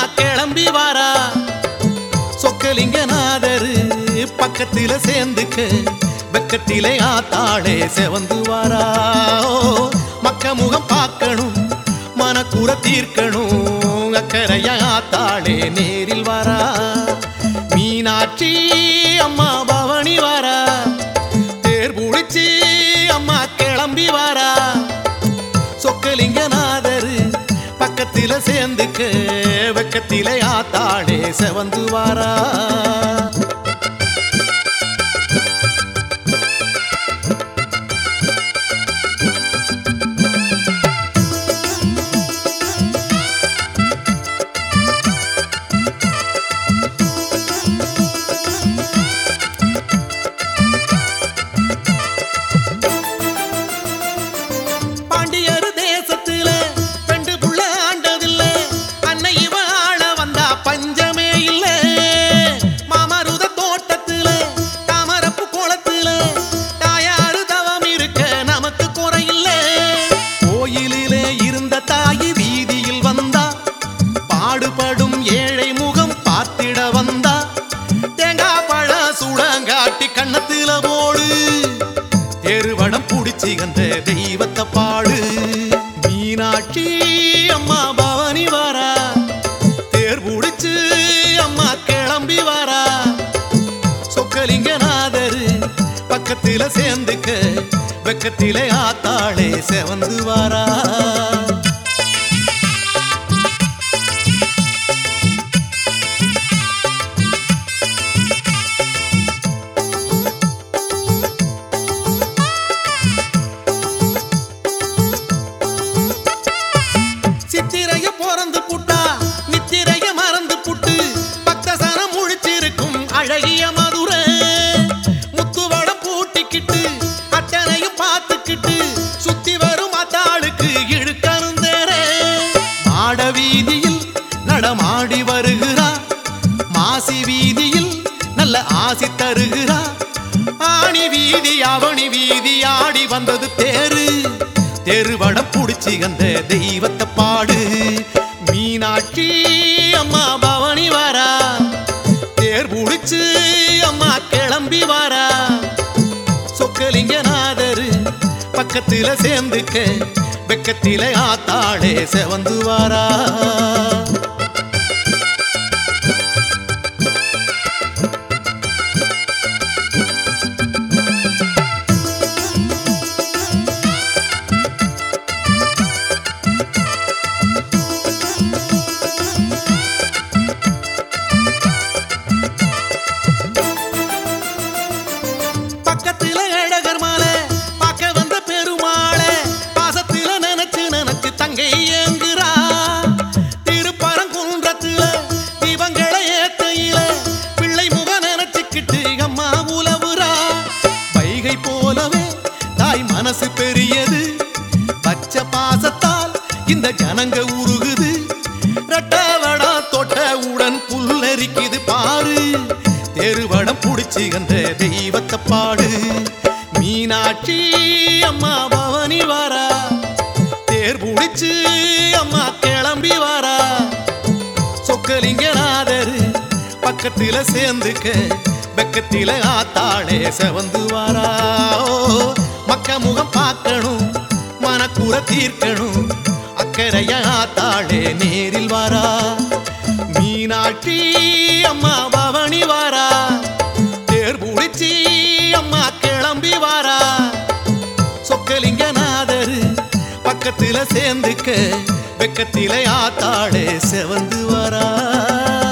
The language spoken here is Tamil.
கிளம்பி வாரா சொக்கலிங்கநாதரு பக்கத்தில சேர்ந்துக்க வெக்கத்திலே ஆத்தாளே செவந்து வாரா ஓ, மக்க முகம் பார்க்கணும் மனக்குற தீர்க்கணும் அக்கறையா ஆத்தாளே நேரில் வாரா மீனாட்சி அம்மா பவனி வாரா தேர் புடிச்சு அம்மா கிளம்பி வாரா சொக்கலிங்கநாதரு பக்கத்தில சேர்ந்துக்க வெக்கத்திலே ஆத்தாளே செவந்து வாரா பாண்டியர் தேசத்துல பெண்டு புள்ள ஆண்டதில்ல அன்னை இவ ஆள வந்தா பஞ்சமே இல்ல மாமருத தோட்டத்துல தாமரப்பு குளத்துல தாயாரு தவம் இருக்க நமக்கு குறையில்ல கோயிலிலே இருந்த தாயி வீதியில் வந்தா பாடுபடும் ஏழை முகம் பார்த்திட வந்தா தேங்காய் பழ சுடங்காட்டி கண்ணத்துல போடு எருவடம் புடிச்சு அந்த தெய்வத்தை பாடு மீனாட்சி அம்மா பவனி வாரா தேர் புடிச்சு அம்மா கிளம்பி வாரா சொக்கலிங்கநாதரு பக்கத்தில சேர்ந்துக்க வெக்கத்திலே ஆத்தாளே செவந்து வாரா சித்திரைய பிறந்து புட்டா நித்திரைய மறந்து புட்டு பக்தசனம் முழிச்சிருக்கும் அழகிய மதுரை முத்துவடம் பூட்டிக்கிட்டு அத்தனையும் பார்த்துக்கிட்டு சுத்தி வரும் அத்தாளுக்கு இழுக்கணும் தேரே மாட வீதியில் நடமாடி வருகிறா மாசி வீதியில் நல்ல ஆசி தருகிறா ஆணி வீதி அவனி வீதி ஆடி வந்தது தேரு தெருவடம் புடிச்சு அந்த தெய்வத்தை பாடு மீனாட்சி அம்மா பவனி வாரா தேர் புடிச்சு அம்மா கிளம்பி வாரா சொக்கலிங்கநாதரு பக்கத்தில சேர்ந்துக்க வெக்கத்தில ஆத்தாளே செவந்து வாரா பக்கத்துல அழகர் மாலை பார்க்க வந்த பெருமாளை பாசத்தில நினைச்சு நினைச்சு தங்கை ஏங்குறா திருப்பரங்குன்றத்துல தீபங்களை ஏத்தையில பிள்ளை முக நினைச்சுக்கிட்டு அம்மா உலவுறா வைகை போலவே தாய் மனசு பெரியது பச்சை பாசத்தால் இந்த ஜனங்க உருகுது ரெட்டவடா தொட்டவுடன் புல்லரிக்குது பாரு தெருவடம் புடிச்சு அந்த தெய்வத்தை பாடு மீனாட்சி அம்மா பவனி வாரா தேர் புடிச்சு அம்மா கிளம்பி வாரா சொக்கலிங்கநாதரு பக்கத்தில சேர்ந்துக்க வெக்கத்தில ஆத்தாளே செவந்து வாரா ஓ, மக்க முகம் பார்க்கணும் மனக்குற தீர்க்கணும் அக்கறைய ஆத்தாளே நேரில் வாரா மீனாட்சி அம்மா பவனி வாரா தேர் புடிச்சி அம்மா கிளம்பி வாரா சொக்கலிங்கநாதரு பக்கத்தில சேர்ந்துக்க வெக்கத்தில ஆத்தாளே செவந்து வரா